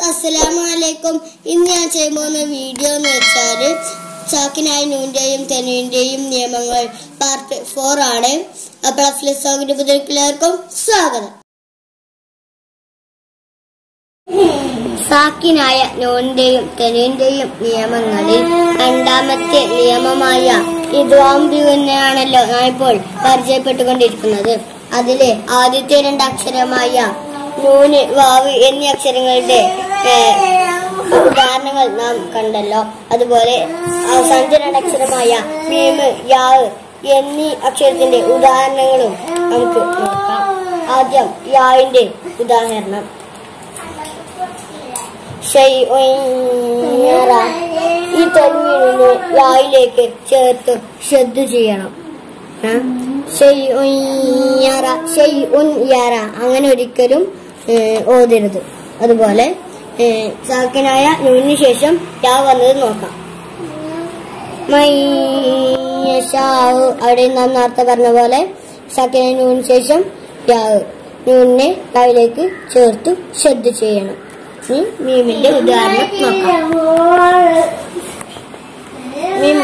അസ്സലാമു അലൈക്കും ഇന്ന് ഞാൻ ചെയ്യാൻ പോകുന്ന വീഡിയോ എന്ന് വെച്ചാല് ചാക്കിനായി നൂന്റെയും തെനുവിന്റെയും നിയമങ്ങൾ പാർട്ട് ഫോർ ആണ് അപ്പോൾ അഫ്ലിസോഗിന്റെ പുതിയ സ്വാഗതം സാക്കിനായ നോന്റെയും തെനുവിന്റെയും നിയമങ്ങളിൽ രണ്ടാമത്തെ നിയമമായ ഇദ്വാംബിനെയാണല്ലോ ഞാൻ ഇപ്പോൾ പരിചയപ്പെട്ടുകൊണ്ടിരിക്കുന്നത് അതിലെ ആദ്യത്തെ രണ്ട് അക്ഷരമായ നൂന് വാവ് എന്നീ അക്ഷരങ്ങളുടെ ഏഹ്, ഉദാഹരണങ്ങൾ നാം കണ്ടല്ലോ അതുപോലെ അവസാനത്തെ രണ്ട് അക്ഷരമായ മീമ് യാവ് എന്നീ അക്ഷരത്തിന്റെ ഉദാഹരണങ്ങളും നമുക്ക് നോക്കാം ആദ്യം യാവിന്റെ ഉദാഹരണം ഷൈഉൻ ഈ തൻവീനിനെ യായിലേക്ക് ചേർത്ത് ശ്രദ്ധ ചെയ്യണം ആ? ഷൈഉൻ യറ, ഷൈഉൻ യറ. അങ്ങനെ ഒരിക്കലും ഏ, ഓതരുത് അതുപോലെ ഏ, സാക്കിനായ നൂനിന് ശേഷം യാ വന്നത് നോക്കാം മയ്യശാവ് അവിടെ നാം നേരത്തെ പറഞ്ഞ പോലെ സാക്കിനായ നൂനിന് ശേഷം യാവ് നൂനിനെ യാവിലേക്ക് ചേർത്ത് ശ്രദ്ധ ചെയ്യണം ഇനി മീമിന്റെ ഉദാഹരണം നോക്കാം മിം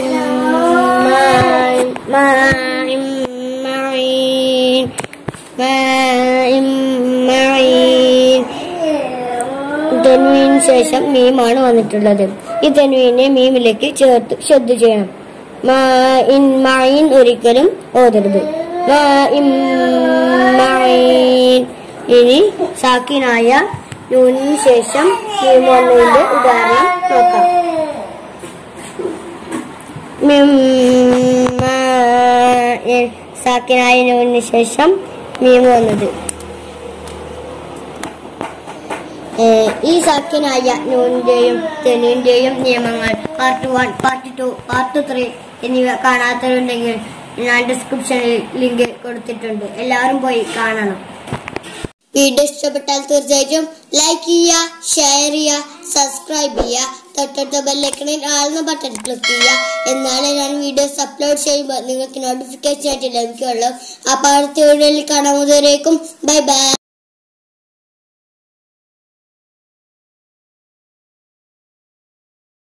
മായ് മായിം മഈൻ മായിം മഈൻ തെനുവിന് ശേഷം മീമാണ് വന്നിട്ടുള്ളത് ഈ തെനുവിനെ മീമിലേക്ക് ചേർത്ത് ശ്രദ്ധ ചെയ്യണം മായിൻ മഈൻ ഒരിക്കലും ഓതരുത് മായിം മഈൻ ഇനി സാക്കിനായ നൂനിന് ശേഷം മീം വന്നതിന്റെ ഉദാഹരണം നോക്കാം മിമ്മ സാക്കിനായ നൂനിന് ശേഷം മീം വന്നത് ഏഹ് ഈ സാക്കിനായ നൂനിന്റെയും തെനുവിന്റെയും നിയമങ്ങൾ part one part two part three എന്നിവ കാണാത്തവരുണ്ടെങ്കിൽ ഞാൻ ഡിസ്ക്രിപ്ഷനിൽ ലിങ്ക് കൊടുത്തിട്ടുണ്ട് എല്ലാവരും പോയി കാണണം വീഡിയോ ഇഷ്ടപ്പെട്ടാൽ തീർച്ചയായിട്ടും ലൈക്ക് ചെയ്യുക ഷെയർ ചെയ്യുക സബ്സ്ക്രൈബ് ചെയ്യുക തൊട്ടടുത്ത ബെല്ലൈക്കണിൽ ആളുന്ന ബട്ടൺ ക്ലിക്ക് ചെയ്യുക എന്നാലേ ഞാൻ വീഡിയോസ് അപ്ലോഡ് ചെയ്യുമ്പോൾ നിങ്ങൾക്ക് നോട്ടിഫിക്കേഷൻ ആയിട്ട് ലഭിക്കുള്ളൂ അപ്പോൾ അടുത്ത വീഡിയോയിൽ കാണാൻ ബൈ ബൈ